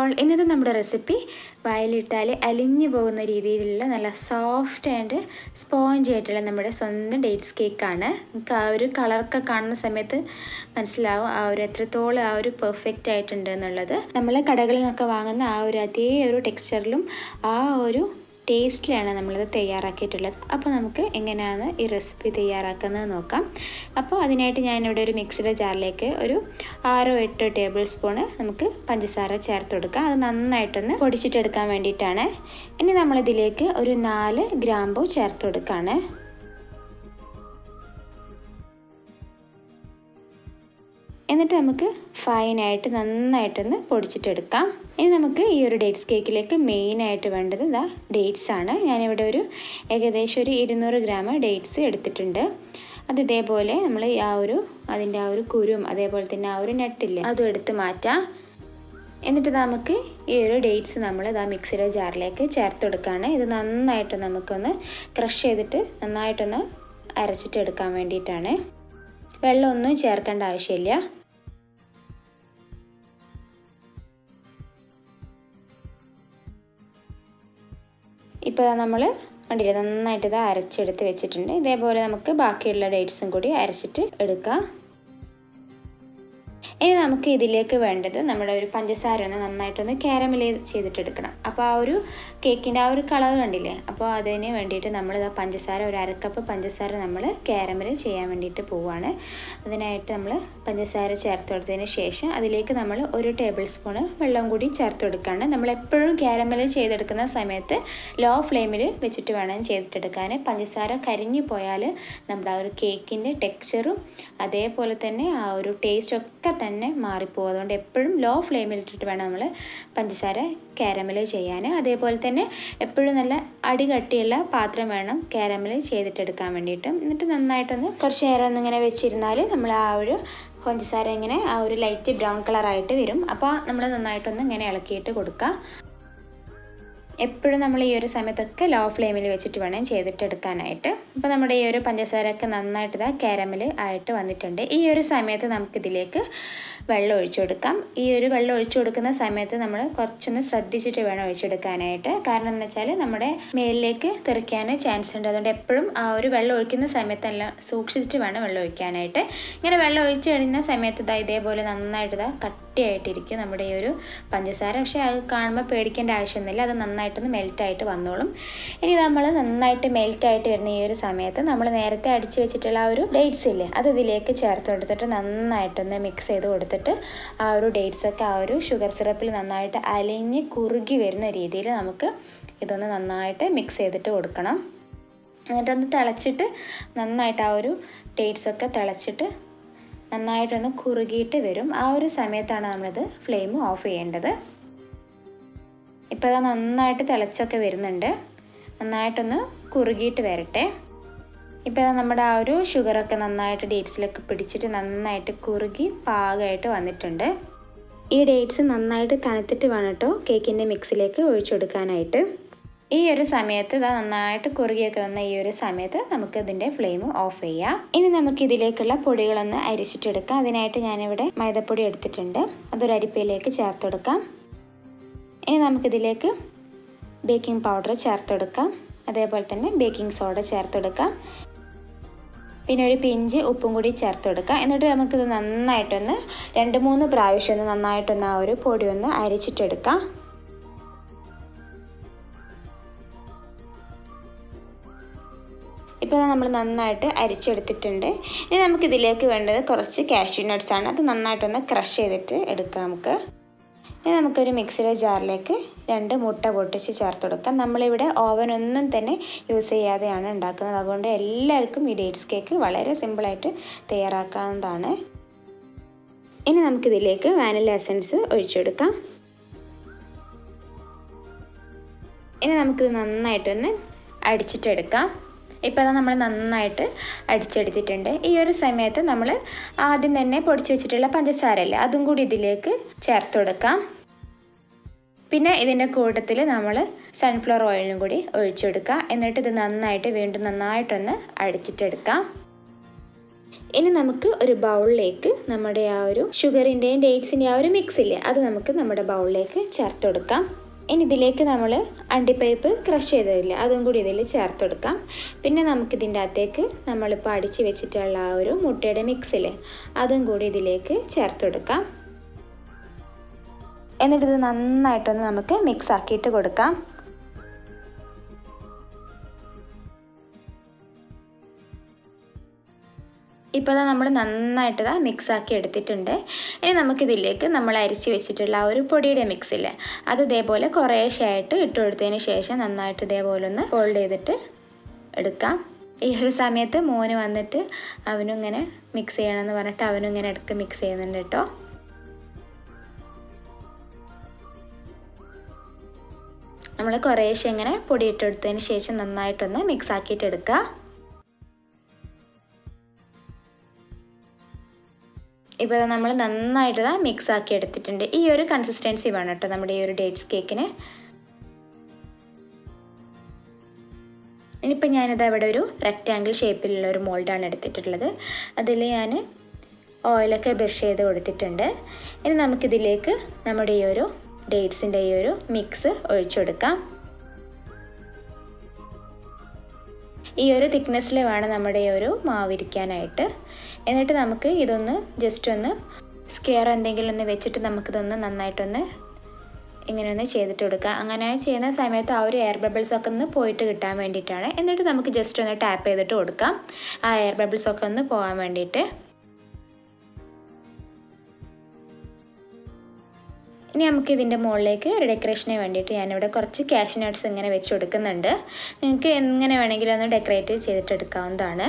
all ഇന്നത്തെ നമ്മുടെ recipe വായിലിട്ടാൽ അലിഞ്ഞു പോകുന്ന രീതിയിലുള്ള നല്ല സോഫ്റ്റ് ആൻഡ് സ്പോഞ്ച് ആയിട്ടുള്ള നമ്മുടെ സ്വന്തം ഡേറ്റ്സ് കേക്കാണ് നമുക്ക് ആ ഒരു കളറൊക്കെ കാണുന്ന സമയത്ത് മനസ്സിലാവും ആ ഒരു എത്രത്തോളം ആ ഒരു പെർഫെക്റ്റ് ആയിട്ടുണ്ട് എന്നുള്ളത് നമ്മൾ കടകളിൽ നിന്നൊക്കെ വാങ്ങുന്ന ആ ഒരു അതേ ഒരു ടെക്സ്ചറിലും ആ ഒരു ടേസ്റ്റിലാണ് നമ്മളിത് തയ്യാറാക്കിയിട്ടുള്ളത് അപ്പോൾ നമുക്ക് എങ്ങനെയാണ് ഈ റെസിപ്പി തയ്യാറാക്കുന്നത് നോക്കാം അപ്പോൾ അതിനായിട്ട് ഞാനിവിടെ ഒരു മിക്സിയുടെ ജാറിലേക്ക് ഒരു ആറോ എട്ടോ ടേബിൾ സ്പൂണ് നമുക്ക് പഞ്ചസാര ചേർത്ത് കൊടുക്കാം അത് നന്നായിട്ടൊന്ന് പൊടിച്ചിട്ടെടുക്കാൻ വേണ്ടിയിട്ടാണ് ഇനി നമ്മളിതിലേക്ക് ഒരു നാല് ഗ്രാമ്പു ചേർത്ത് കൊടുക്കുകയാണ് എന്നിട്ട് നമുക്ക് ഫൈനായിട്ട് നന്നായിട്ടൊന്ന് പൊടിച്ചിട്ടെടുക്കാം ഇനി നമുക്ക് ഈ ഒരു ഡേറ്റ്സ് കേക്കിലേക്ക് മെയിനായിട്ട് വേണ്ടത് ഇതാ ഡേറ്റ്സ് ആണ് ഞാനിവിടെ ഒരു ഏകദേശം ഒരു ഇരുന്നൂറ് ഗ്രാം ഡേറ്റ്സ് എടുത്തിട്ടുണ്ട് അത് ഇതേപോലെ നമ്മൾ ആ ഒരു അതിൻ്റെ ആ ഒരു കുരും അതേപോലെ തന്നെ ആ ഒരു നെട്ടില്ലേ അതും എടുത്ത് മാറ്റാം എന്നിട്ട് നമുക്ക് ഈ ഒരു ഡേറ്റ്സ് നമ്മൾ ഇതാ മിക്സിയുടെ ജാറിലേക്ക് ചേർത്ത് കൊടുക്കുകയാണ് ഇത് നന്നായിട്ട് നമുക്കൊന്ന് ക്രഷ് ചെയ്തിട്ട് നന്നായിട്ടൊന്ന് അരച്ചിട്ട് എടുക്കാൻ വേണ്ടിയിട്ടാണ് വെള്ളമൊന്നും ചേർക്കേണ്ട ആവശ്യമില്ല ഇപ്പോൾ നമ്മൾ കണ്ടില്ലേ നന്നായിട്ട് ഇത് അരച്ചെടുത്ത് വെച്ചിട്ടുണ്ട് ഇതേപോലെ നമുക്ക് ബാക്കിയുള്ള ഡേറ്റ്സും കൂടി അരച്ചിട്ട് എടുക്കാം ഇനി നമുക്ക് ഇതിലേക്ക് വേണ്ടത് നമ്മുടെ ഒരു പഞ്ചസാര ഒന്ന് നന്നായിട്ടൊന്ന് കാരമലൈസ് ചെയ്തിട്ടെടുക്കണം അപ്പോൾ ആ ഒരു കേക്കിൻ്റെ ആ ഒരു കളർ കണ്ടില്ലേ അപ്പോൾ അതിന് വേണ്ടിയിട്ട് നമ്മൾ ആ പഞ്ചസാര ഒരു അരക്കപ്പ് പഞ്ചസാര നമ്മൾ കാരമൽ ചെയ്യാൻ വേണ്ടിയിട്ട് പോവുകയാണ് അതിനായിട്ട് നമ്മൾ പഞ്ചസാര ചേർത്ത് കൊടുത്തതിന് ശേഷം അതിലേക്ക് നമ്മൾ ഒരു ടേബിൾ സ്പൂണ് വെള്ളം കൂടി ചേർത്ത് കൊടുക്കുകയാണ് നമ്മൾ എപ്പോഴും കാരമൽ ചെയ്തെടുക്കുന്ന സമയത്ത് ലോ ഫ്ലെയിമിൽ വെച്ചിട്ട് വേണം ചെയ്തിട്ടെടുക്കാൻ പഞ്ചസാര കരിഞ്ഞു പോയാൽ നമ്മുടെ ആ ഒരു കേക്കിൻ്റെ ടെക്സ്ചറും അതേപോലെ തന്നെ ആ ഒരു ടേസ്റ്റ് ഒക്കെ തന്നെ മാറിപ്പോകും അതുകൊണ്ട് എപ്പോഴും ലോ ഫ്ലെയിമിൽ ഇട്ടിട്ട് വേണം നമ്മൾ പഞ്ചസാര കാരമൽ ചെയ്യാൻ അതേപോലെ തന്നെ എപ്പോഴും നല്ല അടി കട്ടിയുള്ള പാത്രം വേണം കാരമൽ ചെയ്തിട്ടെടുക്കാൻ വേണ്ടിയിട്ട് എന്നിട്ട് നന്നായിട്ടൊന്ന് കുറച്ച് നേരം ഒന്നിങ്ങനെ വെച്ചിരുന്നാൽ നമ്മൾ ആ ഒരു പഞ്ചസാര ഇങ്ങനെ ആ ഒരു ലൈറ്റ് ബ്രൗൺ കളറായിട്ട് വരും അപ്പോൾ നമ്മൾ നന്നായിട്ടൊന്ന് ഇങ്ങനെ ഇളക്കിയിട്ട് കൊടുക്കുക എപ്പോഴും നമ്മൾ ഈ ഒരു സമയത്തൊക്കെ ലോ ഫ്ലെയിമിൽ വെച്ചിട്ട് വേണം ചെയ്തിട്ടെടുക്കാനായിട്ട് അപ്പോൾ നമ്മുടെ ഈ ഒരു പഞ്ചസാരയൊക്കെ നന്നായിട്ട് ഇതാ കാരമൽ ആയിട്ട് വന്നിട്ടുണ്ട് ഈ ഒരു സമയത്ത് നമുക്കിതിലേക്ക് വെള്ളം ഒഴിച്ചു കൊടുക്കാം ഈ ഒരു വെള്ളം ഒഴിച്ചു കൊടുക്കുന്ന സമയത്ത് നമ്മൾ കുറച്ചൊന്ന് ശ്രദ്ധിച്ചിട്ട് വേണം ഒഴിച്ചെടുക്കാനായിട്ട് കാരണം എന്ന് വെച്ചാൽ നമ്മുടെ മേലിലേക്ക് തെറിക്കാൻ ചാൻസ് ഉണ്ട് അതുകൊണ്ട് എപ്പോഴും ആ ഒരു വെള്ളം ഒഴിക്കുന്ന സമയത്തെല്ലാം സൂക്ഷിച്ചിട്ട് വേണം വെള്ളം ഒഴിക്കാനായിട്ട് ഇങ്ങനെ വെള്ളം ഒഴിച്ച് കഴിയുന്ന സമയത്ത് ഇതാ ഇതേപോലെ നന്നായിട്ട് ഇതാ കട്ടിയായിട്ടിരിക്കും നമ്മുടെ ഈ ഒരു പഞ്ചസാര പക്ഷേ അത് കാണുമ്പോൾ പേടിക്കേണ്ട ആവശ്യമൊന്നുമില്ല അത് നന്നായിട്ടൊന്ന് മെൽറ്റായിട്ട് വന്നോളും ഇനി നമ്മൾ നന്നായിട്ട് മെൽറ്റായിട്ട് വരുന്ന ഈ ഒരു സമയത്ത് നമ്മൾ നേരത്തെ അടിച്ചു വെച്ചിട്ടുള്ള ആ ഒരു ഡേറ്റ്സ് ഇല്ലേ അത് ഇതിലേക്ക് ചേർത്ത് കൊടുത്തിട്ട് നന്നായിട്ടൊന്ന് മിക്സ് ചെയ്ത് കൊടുത്തിട്ട് ആ ഒരു ഡേറ്റ്സൊക്കെ ആ ഒരു ഷുഗർ സിറപ്പിൽ നന്നായിട്ട് അലിഞ്ഞ് കുറുകി വരുന്ന രീതിയിൽ നമുക്ക് ഇതൊന്ന് നന്നായിട്ട് മിക്സ് ചെയ്തിട്ട് കൊടുക്കണം എന്നിട്ടൊന്ന് തിളച്ചിട്ട് നന്നായിട്ട് ആ ഒരു ഡേറ്റ്സൊക്കെ തിളച്ചിട്ട് നന്നായിട്ടൊന്ന് കുറുകിയിട്ട് വരും ആ ഒരു സമയത്താണ് നമ്മളിത് ഫ്ലെയിം ഓഫ് ചെയ്യേണ്ടത് ഇപ്പോൾ അത് നന്നായിട്ട് തിളച്ചൊക്കെ വരുന്നുണ്ട് നന്നായിട്ടൊന്ന് കുറുകിയിട്ട് വരട്ടെ ഇപ്പോൾ നമ്മുടെ ആ ഒരു ഷുഗറൊക്കെ നന്നായിട്ട് ഡേറ്റ്സിലൊക്കെ പിടിച്ചിട്ട് നന്നായിട്ട് കുറുകി പാകമായിട്ട് വന്നിട്ടുണ്ട് ഈ ഡേറ്റ്സ് നന്നായിട്ട് തണുത്തിട്ട് വേണം കേട്ടോ കേക്കിൻ്റെ മിക്സിലേക്ക് ഒഴിച്ചെടുക്കാനായിട്ട് ഈ ഒരു സമയത്ത് ഇതാ നന്നായിട്ട് കുറുകിയൊക്കെ വന്ന ഈ ഒരു സമയത്ത് നമുക്ക് ഇതിൻ്റെ ഫ്ലെയിം ഓഫ് ചെയ്യാം ഇനി നമുക്ക് ഇതിലേക്കുള്ള പൊടികളൊന്ന് അരിച്ചിട്ടെടുക്കാം അതിനായിട്ട് ഞാനിവിടെ മൈദപ്പൊടി എടുത്തിട്ടുണ്ട് അതൊരു അരിപ്പയിലേക്ക് ചേർത്ത് കൊടുക്കാം ഇനി നമുക്കിതിലേക്ക് ബേക്കിംഗ് പൗഡർ ചേർത്ത് കൊടുക്കാം അതേപോലെ തന്നെ ബേക്കിംഗ് സോഡ ചേർത്ത് കൊടുക്കാം പിന്നെ ഒരു പിഞ്ച് ഉപ്പും കൂടി ചേർത്ത് കൊടുക്കാം എന്നിട്ട് നമുക്കിത് നന്നായിട്ടൊന്ന് രണ്ട് മൂന്ന് പ്രാവശ്യം ഒന്ന് നന്നായിട്ടൊന്ന് ആ ഒരു പൊടി ഒന്ന് അരിച്ചിട്ടെടുക്കാം ഇപ്പോൾ നമ്മൾ നന്നായിട്ട് അരിച്ചെടുത്തിട്ടുണ്ട് ഇനി നമുക്കിതിലേക്ക് വേണ്ടത് കുറച്ച് കാഷ്യൂ നട്ട്സ് ആണ് അത് നന്നായിട്ടൊന്ന് ക്രഷ് ചെയ്തിട്ട് എടുക്കാം നമുക്ക് ഇനി നമുക്കൊരു മിക്സിയുടെ ജാറിലേക്ക് രണ്ട് മുട്ട പൊട്ടിച്ച് ചേർത്ത് കൊടുക്കാം നമ്മളിവിടെ ഓവൻ ഒന്നും തന്നെ യൂസ് ചെയ്യാതെയാണ് ഉണ്ടാക്കുന്നത് അതുകൊണ്ട് എല്ലാവർക്കും ഈ ഡേറ്റ്സ് കേക്ക് വളരെ സിമ്പിളായിട്ട് തയ്യാറാക്കാവുന്നതാണ് ഇനി നമുക്കിതിലേക്ക് വാനില എസൻസ് ഒഴിച്ചെടുക്കാം ഇനി നമുക്കിത് നന്നായിട്ടൊന്ന് അടിച്ചിട്ടെടുക്കാം ഇപ്പോൾ അത് നമ്മൾ നന്നായിട്ട് അടിച്ചെടുത്തിട്ടുണ്ട് ഈ ഒരു സമയത്ത് നമ്മൾ ആദ്യം തന്നെ പൊടിച്ച് വെച്ചിട്ടുള്ള പഞ്ചസാര അല്ലേ അതും കൂടി ഇതിലേക്ക് ചേർത്ത് കൊടുക്കാം പിന്നെ ഇതിൻ്റെ കൂട്ടത്തിൽ നമ്മൾ സൺഫ്ലവർ ഓയിലും കൂടി ഒഴിച്ചു കൊടുക്കുക എന്നിട്ട് ഇത് നന്നായിട്ട് വീണ്ടും നന്നായിട്ടൊന്ന് അടിച്ചിട്ടെടുക്കാം ഇനി നമുക്ക് ഒരു ബൗളിലേക്ക് നമ്മുടെ ആ ഒരു ഷുഗറിൻ്റെയും ഡേറ്റ്സിൻ്റെ ആ ഒരു മിക്സ് ഇല്ലേ അത് നമുക്ക് നമ്മുടെ ബൗളിലേക്ക് ചേർത്ത് കൊടുക്കാം ഇനി ഇതിലേക്ക് നമ്മൾ അണ്ടിപ്പരിപ്പ് ക്രഷ് ചെയ്തതില്ല അതും കൂടി ഇതിൽ ചേർത്ത് കൊടുക്കാം പിന്നെ നമുക്കിതിൻ്റെ അകത്തേക്ക് നമ്മളിപ്പോൾ അടിച്ച് വെച്ചിട്ടുള്ള ആ ഒരു മുട്ടയുടെ മിക്സില്ലേ അതും കൂടി ഇതിലേക്ക് ചേർത്ത് കൊടുക്കാം എന്നിട്ട് ഇത് നന്നായിട്ടൊന്ന് നമുക്ക് മിക്സ് ആക്കിയിട്ട് കൊടുക്കാം ഇപ്പോൾ നമ്മൾ നന്നായിട്ട് ഇതാ മിക്സ് ആക്കി എടുത്തിട്ടുണ്ട് ഇനി നമുക്കിതിലേക്ക് നമ്മൾ അരിച്ച് വെച്ചിട്ടുള്ള ആ ഒരു പൊടിയുടെ മിക്സ് ഇല്ലേ അത് ഇതേപോലെ കുറേശ്ശായിട്ട് ഇട്ട് കൊടുത്തതിന് ശേഷം നന്നായിട്ട് ഇതേപോലെ ഒന്ന് ഫോൾഡ് ചെയ്തിട്ട് എടുക്കാം ഈ ഒരു സമയത്ത് മോന് വന്നിട്ട് അവനും ഇങ്ങനെ മിക്സ് ചെയ്യണമെന്ന് പറഞ്ഞിട്ട് അവനും ഇങ്ങനെ ഇടയ്ക്ക് മിക്സ് ചെയ്യുന്നുണ്ട് കേട്ടോ നമ്മൾ കുറേശ്ശെ ഇങ്ങനെ പൊടി ഇട്ടെടുത്തതിന് ശേഷം നന്നായിട്ടൊന്ന് മിക്സ് ആക്കിയിട്ട് എടുക്കുക ഇപ്പോൾ നമ്മൾ നന്നായിട്ട് മിക്സ് ആക്കി എടുത്തിട്ടുണ്ട് ഈ ഒരു കൺസിസ്റ്റൻസി വേണം കേട്ടോ നമ്മുടെ ഈ ഒരു ഡേറ്റ്സ് കേക്കിന് ഇനിയിപ്പോൾ ഞാനിത് ഇവിടെ ഒരു റെക്റ്റാങ്കിൾ ഷേപ്പിലുള്ള ഒരു മോൾഡാണ് എടുത്തിട്ടുള്ളത് അതിൽ ഞാൻ ഓയിലൊക്കെ ബ്രഷ് ചെയ്ത് കൊടുത്തിട്ടുണ്ട് ഇനി നമുക്കിതിലേക്ക് നമ്മുടെ ഈ ഒരു ഡേറ്റ്സിൻ്റെ ഈ ഒരു മിക്സ് ഒഴിച്ചു കൊടുക്കാം ഈ ഒരു തിക്നെസ്സിൽ വേണം നമ്മുടെ ഈ ഒരു മാവ് ഇരിക്കാനായിട്ട് എന്നിട്ട് നമുക്ക് ഇതൊന്ന് ജസ്റ്റ് ഒന്ന് സ്കെയർ എന്തെങ്കിലും ഒന്ന് വെച്ചിട്ട് നമുക്കിതൊന്ന് നന്നായിട്ടൊന്ന് ഇങ്ങനെ ഒന്ന് ചെയ്തിട്ട് കൊടുക്കുക അങ്ങനെ ചെയ്യുന്ന സമയത്ത് ആ ഒരു എയർ ബബിൾസ് ഒക്കെ ഒന്ന് പോയിട്ട് കിട്ടാൻ വേണ്ടിയിട്ടാണ് എന്നിട്ട് നമുക്ക് ജസ്റ്റ് ഒന്ന് ടാപ്പ് ചെയ്തിട്ട് കൊടുക്കാം ആ എയർ ബബിൾസ് ഒക്കെ ഒന്ന് പോകാൻ വേണ്ടിയിട്ട് ഇനി നമുക്ക് ഇതിൻ്റെ മുകളിലേക്ക് ഒരു ഡെക്കറേഷന് വേണ്ടിയിട്ട് ഞാനിവിടെ കുറച്ച് ക്യാഷ് നട്ട്സ് ഇങ്ങനെ വെച്ച് കൊടുക്കുന്നുണ്ട് നിങ്ങൾക്ക് എങ്ങനെ വേണമെങ്കിലും ഒന്ന് ഡെക്കറേറ്റ് ചെയ്തിട്ട് എടുക്കാവുന്നതാണ്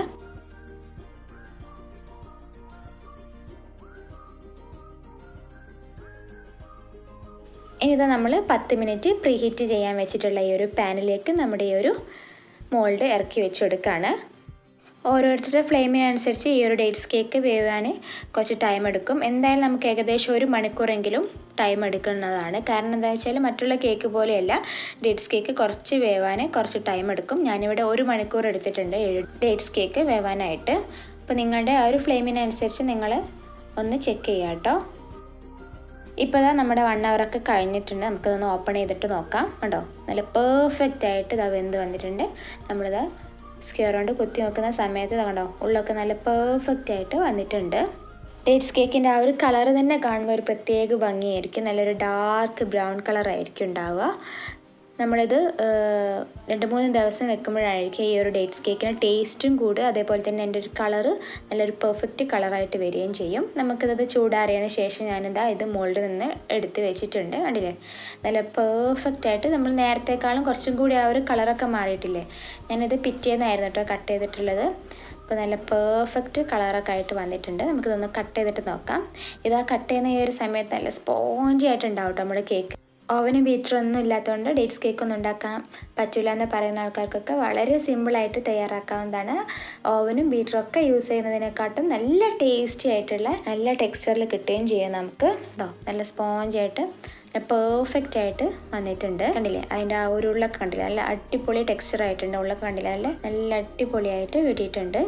ഇനി ഇതാ നമ്മൾ പത്ത് മിനിറ്റ് പ്രീ ഹീറ്റ് ചെയ്യാൻ വെച്ചിട്ടുള്ള ഈ ഒരു പാനിലേക്ക് നമ്മുടെ ഈ ഒരു മോൾഡ് ഇറക്കി വെച്ച് കൊടുക്കുകയാണ് ഓരോരുത്തരുടെ ഫ്ലെയിമിനനുസരിച്ച് ഈ ഒരു ഡേറ്റ്സ് കേക്ക് വേവാൻ കുറച്ച് ടൈം എടുക്കും എന്തായാലും നമുക്ക് ഏകദേശം ഒരു മണിക്കൂറെങ്കിലും ടൈം എടുക്കുന്നതാണ് കാരണം എന്താ വെച്ചാൽ മറ്റുള്ള കേക്ക് പോലെയല്ല ഡേറ്റ്സ് കേക്ക് കുറച്ച് വേവാൻ കുറച്ച് ടൈം എടുക്കും ഞാനിവിടെ ഒരു മണിക്കൂർ എടുത്തിട്ടുണ്ട് ഡേറ്റ്സ് കേക്ക് വേവാനായിട്ട് അപ്പോൾ നിങ്ങളുടെ ആ ഒരു ഫ്ലെയിമിനനുസരിച്ച് നിങ്ങൾ ഒന്ന് ചെക്ക് ചെയ്യാം കേട്ടോ ഇപ്പോൾ ഇതാ നമ്മുടെ വൺ അവറൊക്കെ കഴിഞ്ഞിട്ടുണ്ട് നമുക്കതൊന്ന് ഓപ്പൺ ചെയ്തിട്ട് നോക്കാം കണ്ടോ നല്ല പെർഫെക്റ്റ് ആയിട്ട് ഇതാ വെന്ത് വന്നിട്ടുണ്ട് നമ്മളിത് സ്ക്യൂർ കൊണ്ട് കുത്തി നോക്കുന്ന സമയത്ത് കണ്ടോ ഉള്ളൊക്കെ നല്ല പെർഫെക്റ്റ് ആയിട്ട് വന്നിട്ടുണ്ട് ഡേറ്റ്സ് കേക്കിൻ്റെ ആ ഒരു കളർ തന്നെ കാണുമ്പോൾ ഒരു പ്രത്യേക ഭംഗിയായിരിക്കും നല്ലൊരു ഡാർക്ക് ബ്രൗൺ കളർ ആയിരിക്കും ഉണ്ടാവുക നമ്മളിത് രണ്ട് മൂന്ന് ദിവസം വെക്കുമ്പോഴായിരിക്കും ഈ ഒരു ഡേറ്റ്സ് കേക്കിന് ടേസ്റ്റും കൂടുക അതേപോലെ തന്നെ എൻ്റെ ഒരു കളറ് നല്ലൊരു പെർഫെക്റ്റ് കളറായിട്ട് വരികയും ചെയ്യും നമുക്കിത് ചൂടാറിയതിന് ശേഷം ഞാനിതാ ഇത് മോൾഡിൽ നിന്ന് എടുത്ത് വെച്ചിട്ടുണ്ട് കണ്ടില്ലേ നല്ല പെർഫെക്റ്റ് ആയിട്ട് നമ്മൾ നേരത്തെക്കാളും കുറച്ചും കൂടി ആ ഒരു കളറൊക്കെ മാറിയിട്ടില്ലേ ഞാനിത് പിറ്റേന്നായിരുന്നു കേട്ടോ കട്ട് ചെയ്തിട്ടുള്ളത് അപ്പോൾ നല്ല പെർഫെക്റ്റ് കളറൊക്കെ ആയിട്ട് വന്നിട്ടുണ്ട് നമുക്കിതൊന്ന് കട്ട് ചെയ്തിട്ട് നോക്കാം ഇതാ കട്ട് ചെയ്യുന്ന ഈ ഒരു സമയത്ത് നല്ല സ്പോഞ്ചി ആയിട്ടുണ്ടാവും കേട്ടോ നമ്മുടെ കേക്ക് ഓവനും ബീറ്ററും ഒന്നും ഇല്ലാത്തതുകൊണ്ട് ഡേറ്റ്സ് കേക്ക് ഒന്നും ഉണ്ടാക്കാൻ പറ്റില്ല എന്ന് പറയുന്ന ആൾക്കാർക്കൊക്കെ വളരെ സിമ്പിളായിട്ട് തയ്യാറാക്കാവുന്നതാണ് ഓവനും ബീറ്ററും ഒക്കെ യൂസ് ചെയ്യുന്നതിനെക്കാട്ടും നല്ല ടേസ്റ്റി ആയിട്ടുള്ള നല്ല ടെക്സ്ചറിൽ കിട്ടുകയും ചെയ്യും നമുക്ക് കേട്ടോ നല്ല സ്പോഞ്ച് ആയിട്ട് പെർഫെക്റ്റ് ആയിട്ട് വന്നിട്ടുണ്ട് കണ്ടില്ലേ അതിൻ്റെ ആ ഒരു ഉള്ളൊക്കെ കണ്ടില്ലേ നല്ല അടിപൊളി ടെക്സ്ചർ ആയിട്ടുണ്ട് ഉള്ളൊക്കെ കണ്ടില്ലേ നല്ല നല്ല അടിപൊളിയായിട്ട് കിട്ടിയിട്ടുണ്ട്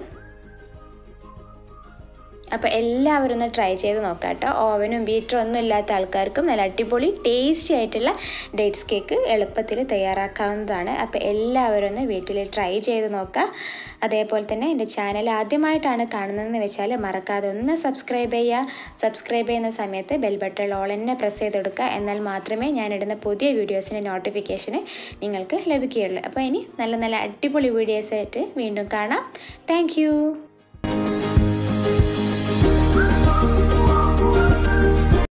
അപ്പോൾ എല്ലാവരും ഒന്ന് ട്രൈ ചെയ്ത് നോക്കാം കേട്ടോ ഓവനും ബീറ്ററും ഒന്നും ഇല്ലാത്ത ആൾക്കാർക്കും നല്ല അടിപൊളി ടേസ്റ്റി ആയിട്ടുള്ള ഡേറ്റ്സ് കേക്ക് എളുപ്പത്തിൽ തയ്യാറാക്കാവുന്നതാണ് അപ്പോൾ എല്ലാവരും ഒന്ന് വീട്ടിൽ ട്രൈ ചെയ്ത് നോക്കാം അതേപോലെ തന്നെ എൻ്റെ ചാനൽ ആദ്യമായിട്ടാണ് കാണുന്നതെന്ന് വെച്ചാൽ മറക്കാതെ ഒന്ന് സബ്സ്ക്രൈബ് ചെയ്യുക സബ്സ്ക്രൈബ് ചെയ്യുന്ന സമയത്ത് ബെൽ ബട്ടൺ ഓൾ തന്നെ പ്രസ് ചെയ്ത് കൊടുക്കുക എന്നാൽ മാത്രമേ ഞാനിടുന്ന പുതിയ വീഡിയോസിൻ്റെ നോട്ടിഫിക്കേഷന് നിങ്ങൾക്ക് ലഭിക്കുകയുള്ളൂ അപ്പോൾ ഇനി നല്ല നല്ല അടിപൊളി വീഡിയോസായിട്ട് വീണ്ടും കാണാം താങ്ക്